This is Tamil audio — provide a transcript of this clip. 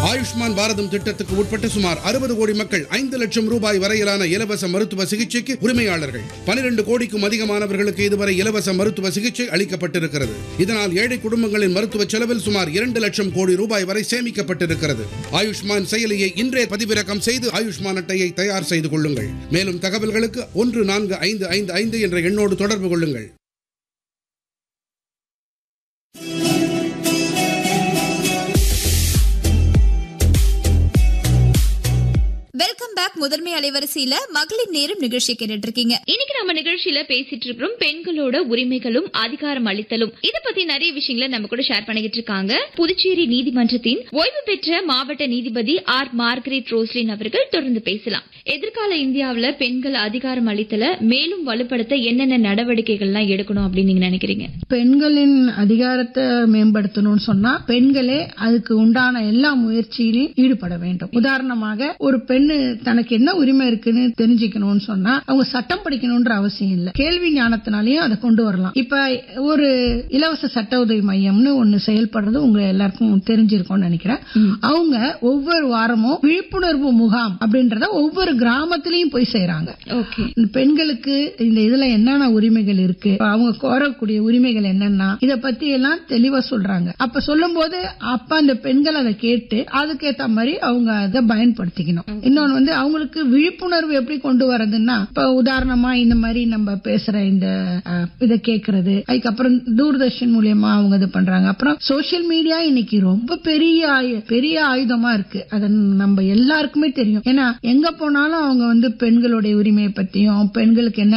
ஆயுஷ்மான் பாரதம் திட்டத்துக்கு உட்பட்ட சுமார் அறுபது கோடி மக்கள் ஐந்து லட்சம் ரூபாய் வரையிலான இலவச மருத்துவ சிகிச்சைக்கு உரிமையாளர்கள் பனிரெண்டு கோடிக்கும் அதிகமானவர்களுக்கு இதுவரை இலவச மருத்துவ சிகிச்சை அளிக்கப்பட்டிருக்கிறது இதனால் ஏழை குடும்பங்களின் மருத்துவ செலவில் சுமார் இரண்டு லட்சம் கோடி ரூபாய் வரை சேமிக்கப்பட்டிருக்கிறது ஆயுஷ்மான் செயலியை இன்றே பதிவிறக்கம் செய்து ஆயுஷ்மான் அட்டையை தயார் செய்து கொள்ளுங்கள் மேலும் தகவல்களுக்கு ஒன்று நான்கு ஐந்து ஐந்து ஐந்து என்ற எண்ணோடு தொடர்பு கொள்ளுங்கள் வெல்கம் பேக் முதன்மை அலைவரிசையில மகளிர் நேரம் நிகழ்ச்சி கேட்டுட்டு இருக்கீங்க இன்னைக்கு நம்ம நிகழ்ச்சியில பேசிட்டு இருக்கிறோம் பெண்களோட உரிமைகளும் அதிகாரம் அளித்தலும் இத பத்தி நிறைய விஷயங்களை நம்ம கூட ஷேர் பண்ணிக்கிட்டு இருக்காங்க புதுச்சேரி நீதிமன்றத்தின் ஓய்வு பெற்ற மாவட்ட நீதிபதி ஆர் மார்கரெட் ரோஸ்லின் அவர்கள் தொடர்ந்து பேசலாம் எதிர்கால இந்தியாவுல பெண்கள் அதிகாரம் அளித்தல மேலும் வலுப்படுத்த என்னென்ன நடவடிக்கைகள்லாம் எடுக்கணும் அப்படின்னு நீங்க நினைக்கிறீங்க பெண்களின் அதிகாரத்தை மேம்படுத்தணும்னு சொன்னா பெண்களே அதுக்கு உண்டான எல்லா முயற்சியிலும் ஈடுபட வேண்டும் உதாரணமாக ஒரு பெண்ணு தனக்கு என்ன உரிமை இருக்குன்னு தெரிஞ்சுக்கணும்னு சொன்னா அவங்க சட்டம் படிக்கணும்ன்ற அவசியம் இல்ல கேள்வி ஞானத்தினாலையும் அதை கொண்டு வரலாம் இப்ப ஒரு இலவச சட்ட உதவி மையம்னு ஒண்ணு செயல்படுறது உங்க எல்லாருக்கும் தெரிஞ்சிருக்கும்னு நினைக்கிறேன் அவங்க ஒவ்வொரு வாரமும் விழிப்புணர்வு முகாம் அப்படின்றத ஒவ்வொரு கிராமத்திலயும் போய் செய்யறாங்க ஓகே இந்த பெண்களுக்கு இந்த இதுல என்னென்ன உரிமைகள் இருக்கு இப்ப அவங்க கோரக்கூடிய உரிமைகள் என்னன்னா இத பத்தி எல்லாம் தெளிவா சொல்றாங்க அப்ப சொல்லும்போது அப்ப அந்த பெண்கள் அதை கேட்டு அதுக்கேத்த மாதிரி அவங்க அதை பயன்படுத்திக்கணும் இன்னொன்னு வந்து அவங்களுக்கு விழிப்புணர்வு எப்படி கொண்டு வரதுன்னா இப்ப உதாரணமா இந்த மாதிரி நம்ம பேசுற இந்த அஹ், இதை கேக்குறது அதுக்கப்புறம் தூர்தர்ஷன் மூலியமா அவங்க இது பண்றாங்க அப்புறம் சோசியல் மீடியா இன்னைக்கு ரொம்ப பெரிய ஆயு- பெரிய ஆயுதமா இருக்கு அது நம்ம எல்லாருக்குமே தெரியும் ஏன்னா எங்க போனாலும் அவங்க வந்து பெண்களுடைய உரிமையை பத்தியும் பெண்களுக்கு என்ன